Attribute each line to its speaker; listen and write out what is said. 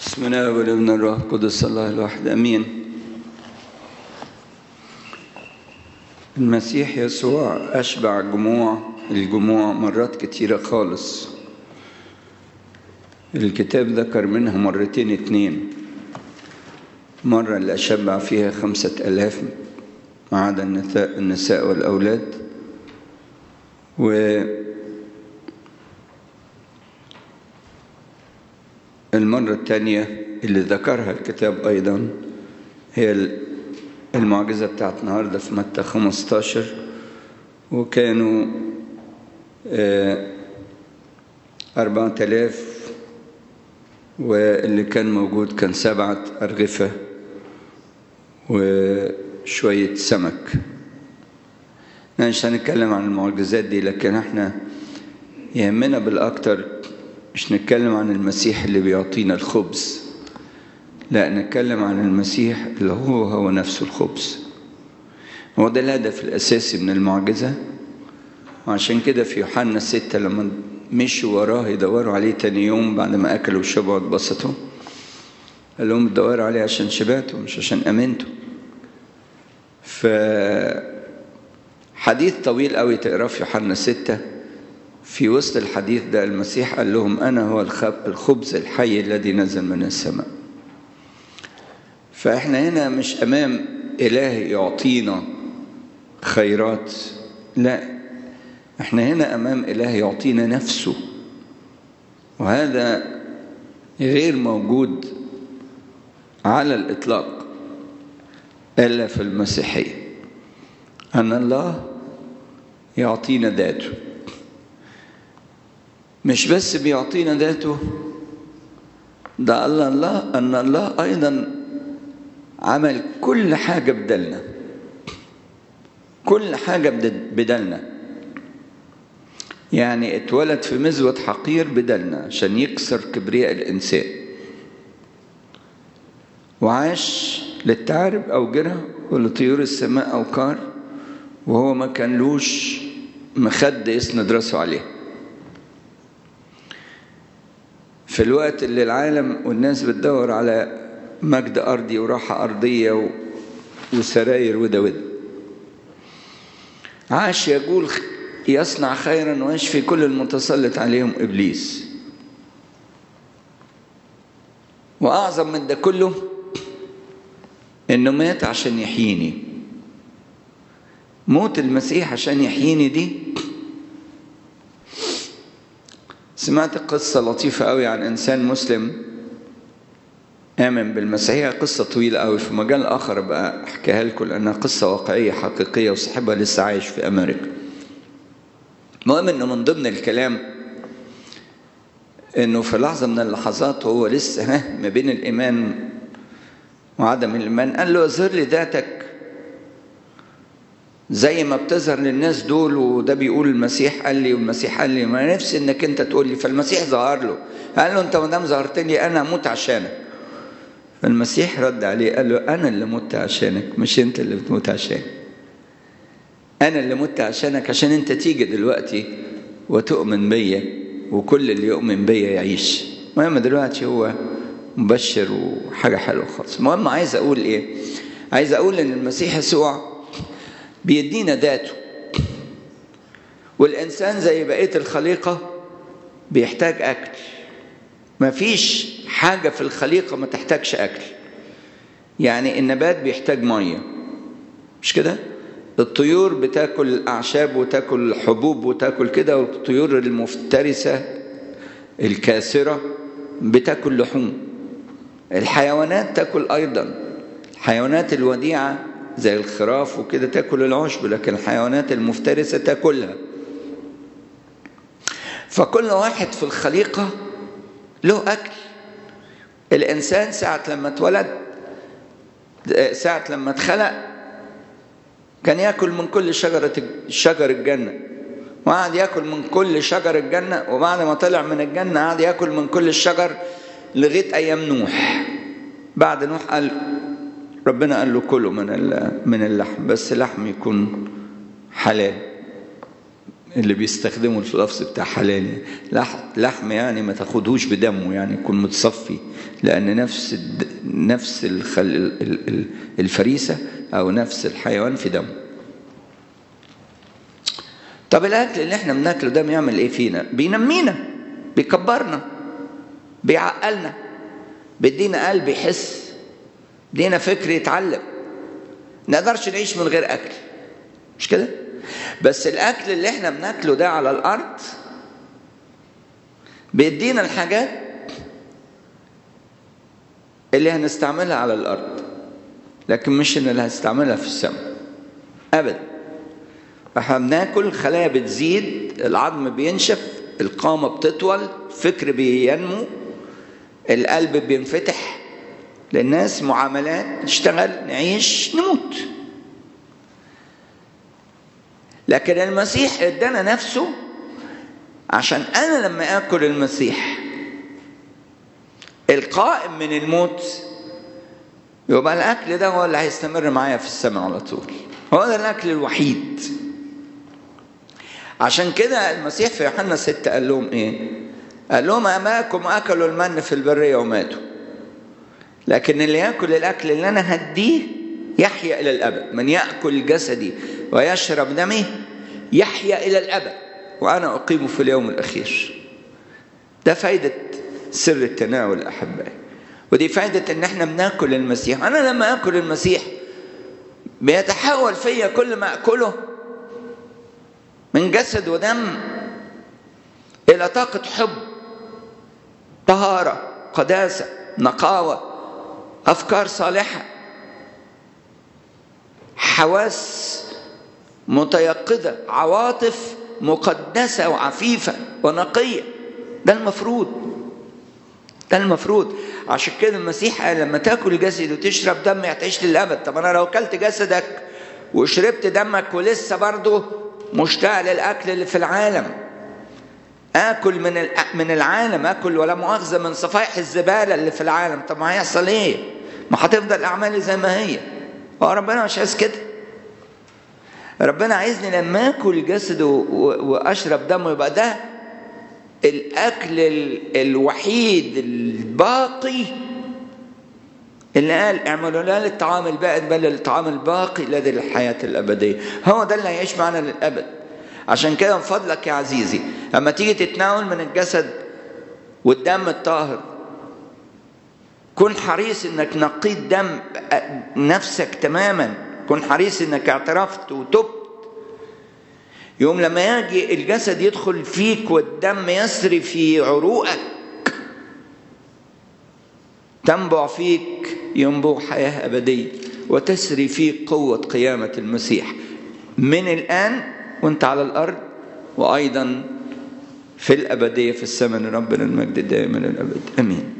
Speaker 1: بسم الله والابن الروح القدس الله الواحد امين المسيح يسوع اشبع جموع الجموع مرات كتيره خالص الكتاب ذكر منها مرتين اتنين مرة اللي أشبع فيها خمسة ألاف ما عدا النساء, النساء والأولاد و المرة الثانية اللي ذكرها الكتاب أيضا هي المعجزة بتاعت النهاردة في متى 15 وكانوا أربعة آلاف واللي كان موجود كان سبعة أرغفة وشوية سمك مش هنتكلم عن المعجزات دي لكن احنا يهمنا بالأكتر مش نتكلم عن المسيح اللي بيعطينا الخبز لا نتكلم عن المسيح اللي هو هو نفسه الخبز هو ده الهدف الأساسي من المعجزة وعشان كده في يوحنا ستة لما مشوا وراه يدوروا عليه تاني يوم بعد ما أكلوا وشبعوا اتبسطوا قال لهم تدوروا عليه عشان شبعتوا مش عشان أمنتوا ف حديث طويل قوي تقراه في يوحنا ستة في وسط الحديث ده المسيح قال لهم أنا هو الخبز الحي الذي نزل من السماء فإحنا هنا مش أمام إله يعطينا خيرات لا إحنا هنا أمام إله يعطينا نفسه وهذا غير موجود على الإطلاق إلا في المسيحية أن الله يعطينا ذاته مش بس بيعطينا ذاته ده الله الله أن الله أيضا عمل كل حاجة بدلنا كل حاجة بدلنا يعني اتولد في مزود حقير بدلنا عشان يكسر كبرياء الإنسان وعاش للتعرب أو جرة ولطيور السماء أو كار وهو ما كانلوش مخد يسند راسه عليه في الوقت اللي العالم والناس بتدور على مجد أرضي وراحة أرضية وسراير وده وده عاش يقول يصنع خيرا ويشفي كل المتسلط عليهم إبليس وأعظم من ده كله إنه مات عشان يحييني موت المسيح عشان يحييني دي سمعت قصة لطيفة قوي عن إنسان مسلم آمن بالمسيحية قصة طويلة قوي في مجال آخر بقى أحكيها لكم لأنها قصة واقعية حقيقية وصاحبها لسه عايش في أمريكا المهم إنه من ضمن الكلام إنه في لحظة من اللحظات وهو لسه ها ما بين الإيمان وعدم الإيمان قال له اظهر لي ذاتك زي ما بتظهر للناس دول وده بيقول المسيح قال لي والمسيح قال لي ما نفسي انك انت تقول لي فالمسيح ظهر له قال له انت ما دام ظهرت لي انا اموت عشانك فالمسيح رد عليه قال له انا اللي مت عشانك مش انت اللي بتموت عشاني انا اللي مت عشانك عشان انت تيجي دلوقتي وتؤمن بيا وكل اللي يؤمن بيا يعيش المهم دلوقتي هو مبشر وحاجه حلوه خالص المهم عايز اقول ايه عايز اقول ان المسيح يسوع بيدينا ذاته والإنسان زي بقية الخليقة بيحتاج أكل مفيش حاجة في الخليقة ما تحتاجش أكل يعني النبات بيحتاج مية مش كده؟ الطيور بتاكل أعشاب وتاكل حبوب وتاكل كده والطيور المفترسة الكاسرة بتاكل لحوم الحيوانات تاكل أيضا الحيوانات الوديعة زي الخراف وكده تاكل العشب لكن الحيوانات المفترسة تاكلها فكل واحد في الخليقة له أكل الإنسان ساعة لما اتولد ساعة لما اتخلق كان ياكل من كل شجرة شجر الجنة وقعد ياكل من كل شجر الجنة وبعد ما طلع من الجنة قعد ياكل من كل الشجر لغاية أيام نوح بعد نوح قال ربنا قال له كله من من اللحم بس لحم يكون حلال اللي بيستخدموا اللفظ بتاع حلال لحم يعني ما تاخدهوش بدمه يعني يكون متصفي لان نفس الد... نفس الخل... الفريسه او نفس الحيوان في دمه طب الاكل اللي احنا بناكله ده بيعمل ايه فينا بينمينا بيكبرنا بيعقلنا بيدينا قلب يحس بيدينا فكر يتعلم نقدرش نعيش من غير اكل مش كده بس الاكل اللي احنا بناكله ده على الارض بيدينا الحاجات اللي هنستعملها على الارض لكن مش ان اللي هنستعملها في السماء ابدا احنا بناكل خلايا بتزيد العظم بينشف القامه بتطول الفكر بينمو القلب بينفتح للناس معاملات نشتغل نعيش نموت لكن المسيح ادانا نفسه عشان انا لما اكل المسيح القائم من الموت يبقى الاكل ده هو اللي هيستمر معايا في السماء على طول هو ده الاكل الوحيد عشان كده المسيح في يوحنا 6 قال لهم ايه قال لهم اماكم اكلوا المن في البريه وماتوا لكن اللي ياكل الاكل اللي انا هديه يحيا الى الابد من ياكل جسدي ويشرب دمي يحيا الى الابد وانا اقيمه في اليوم الاخير ده فايده سر التناول احبائي ودي فايده ان احنا بناكل المسيح انا لما اكل المسيح بيتحول فيا كل ما اكله من جسد ودم الى طاقه حب طهاره قداسه نقاوه افكار صالحه حواس متيقظه عواطف مقدسه وعفيفه ونقيه ده المفروض ده المفروض عشان كده المسيح قال لما تاكل جسد وتشرب دم هتعيش للابد طب انا لو اكلت جسدك وشربت دمك ولسه برضه مشتاق للاكل اللي في العالم اكل من من العالم اكل ولا مؤاخذه من صفائح الزباله اللي في العالم طب ما هيحصل ايه ما هتفضل اعمالي زي ما هي هو ربنا مش عايز كده ربنا عايزني لما اكل جسده واشرب دمه يبقى ده الاكل الوحيد الباقي اللي قال اعملوا لا للطعام البائد بل للطعام الباقي الذي للحياه الابديه هو ده اللي هيعيش معنا للابد عشان كده من فضلك يا عزيزي لما تيجي تتناول من الجسد والدم الطاهر كن حريص انك نقيت دم نفسك تماما كن حريص انك اعترفت وتبت يوم لما يجي الجسد يدخل فيك والدم يسري في عروقك تنبع فيك ينبوع حياة أبدية وتسري فيك قوة قيامة المسيح من الآن وانت على الأرض وأيضا في الأبدية في السماء ربنا المجد دائما الأبد أمين